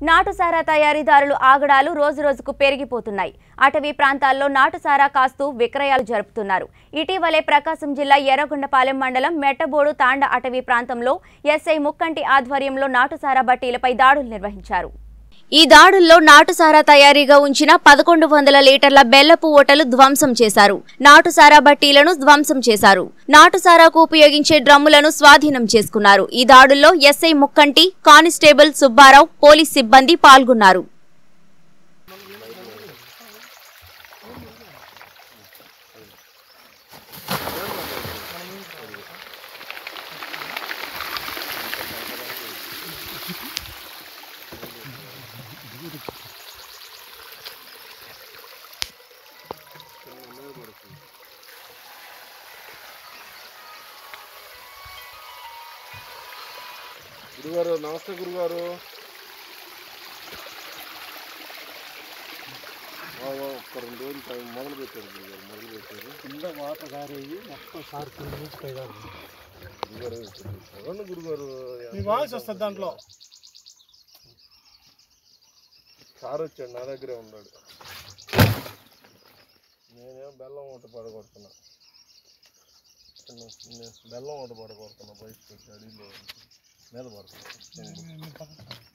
నాటుసారా తయారీదారులు ఆగడాలు రోజురోజుకు పెరిగిపోతున్నాయి అటవీ ప్రాంతాల్లో నాటుసారా కాస్తూ విక్రయాలు జరుపుతున్నారు ఇటీవలే ప్రకాశం జిల్లా ఎర్రగొండపాలెం మండలం మెట్టబోడు తాండ అటవీ ప్రాంతంలో ఎస్ఐ ముక్కంటి ఆధ్వర్యంలో నాటుసారా బట్టీలపై దాడులు నిర్వహించారు ఈ దాడుల్లో నాటుసారా తయారీగా ఉంచిన పదకొండు వందల లీటర్ల బెల్లపు ఓటలు ధ్వంసం చేశారు నాటుసారా బట్టీలను ధ్వంసం చేశారు నాటుసారాకు ఉపయోగించే డ్రమ్ములను స్వాధీనం చేసుకున్నారు ఈ దాడుల్లో ఎస్ఐ ముక్కంటి కానిస్టేబుల్ సుబ్బారావు పోలీస్ సిబ్బంది పాల్గొన్నారు గురుగారు నమస్తే గురుగారు ఆ, ఆ, ఒక్క రెండు రోజులు టైం మొదలు పెట్టారు గురుగారు మొదలు పెట్టారు కింద వాటర్ కారేవి మొత్తం సార్కులు మూసిపోయారు గురుగారు చదవండి గురుగారు మీ వాయిస్ వస్తుంది దాంట్లో సార్ వచ్చాడు నా దగ్గరే ఉన్నాడు నేనేం బెల్లం ఒకటి పడగొడుతున్నా చిన్న- చిన్న బెల్లం ఒకటి పడగొడుతున్నా బయటకు వచ్చి అడిగిలో మీద పడుతున్నా